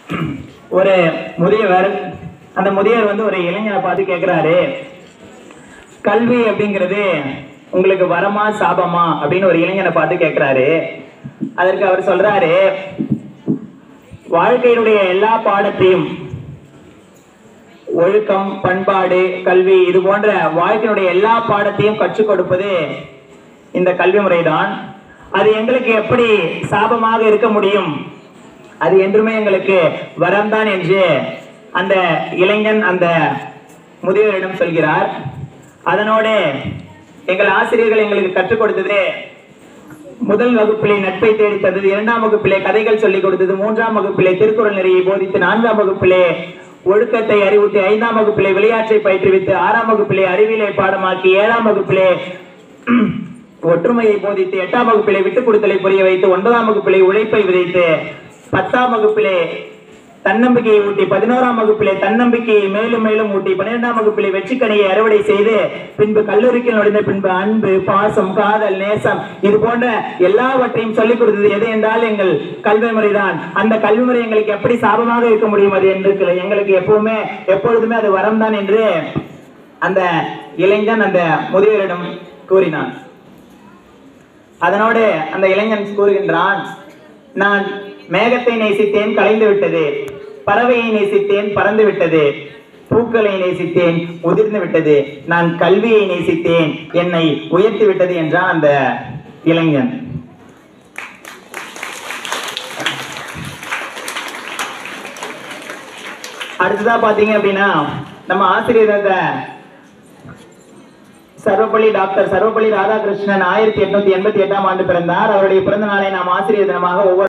ஒரு முதியவர் அந்த முதியவர் வந்து ஒரு இளைஞரை பார்த்து கேட்கிறாரு கல்வி அப்படிங்கிறது உங்களுக்கு வரமா சாபமா அப்படின்னு ஒரு இளைஞனை பார்த்து கேட்கிறாரு அதற்கு அவர் சொல்றாரு வாழ்க்கையினுடைய எல்லா பாடத்தையும் ஒழுக்கம் பண்பாடு கல்வி இது போன்ற வாழ்க்கையினுடைய எல்லா பாடத்தையும் கற்றுக் கொடுப்பது இந்த கல்வி முறைதான் அது எங்களுக்கு எப்படி சாபமாக இருக்க முடியும் அது என்றுமே எங்களுக்கு வரம்தான் என்று அந்த இளைஞன் அந்த முதியவரிடம் சொல்கிறார் அதனோடு எங்கள் ஆசிரியர்கள் எங்களுக்கு கற்றுக் கொடுத்தது முதல் வகுப்பிலே நட்பை தேடி தந்தது இரண்டாம் வகுப்பிலே கதைகள் சொல்லிக் கொடுத்தது மூன்றாம் வகுப்பிலே திருக்குறள் நெறியை போதித்து நான்காம் வகுப்பிலே ஒழுக்கத்தை அறிவுறுத்தி ஐந்தாம் வகுப்பிலே விளையாட்டை பயிற்றுவித்து ஆறாம் வகுப்பிலே அறிவியலை பாடமாக்கி ஏழாம் வகுப்பிலே ஒற்றுமையை போதித்து எட்டாம் வகுப்பிலே விட்டுக் கொடுத்தலை புரிய வைத்து ஒன்பதாம் வகுப்பிலே உழைப்பை விதைத்து பத்தாம் வகுப்பிலே தன்னம்பிக்கையை ஊட்டி பதினோராம் வகுப்பிலே தன்னம்பிக்கையை மேலும் மேலும் ஊட்டி பன்னிரெண்டாம் வகுப்பிலே வெற்றிக்கனியை அறுவடை செய்து பின்பு கல்லூரிக்கு நுழைந்த பின்பு அன்பு பாசம் காதல் நேசம் இது போன்ற எல்லாவற்றையும் சொல்லிக் கொடுத்தது எது என்றால் எங்கள் கல்வி முறைதான் அந்த கல்வி முறை எங்களுக்கு எப்படி சாபமாக இருக்க முடியும் அது என்று எங்களுக்கு எப்பவுமே எப்பொழுதுமே அது வரம்தான் என்று அந்த இளைஞன் அந்த முதியவரிடம் கூறினான் அதனோடு அந்த இளைஞன் கூறுகின்றான் நான் மேகத்தை நேசித்தேன் கலைந்து விட்டது பறவையை நேசித்தேன் பறந்து விட்டது பூக்களை நேசித்தேன் உதிர்ந்து விட்டது நான் கல்வியை நேசித்தேன் என்னை உயர்த்தி விட்டது என்றான் அந்த இளைஞன் அடுத்ததா பாத்தீங்க அப்படின்னா நம்ம ஆசிரியர் அந்த சர்வப்பள்ளி டாக்டர் சர்வப்பள்ளி ராதாகிருஷ்ணன் ஆயிரத்தி எட்நூத்தி எண்பத்தி எட்டாம் ஆண்டு பிறந்தார் அவருடைய பிறந்த நாளை நாம் ஆசிரியர் தினமாக ஒவ்வொரு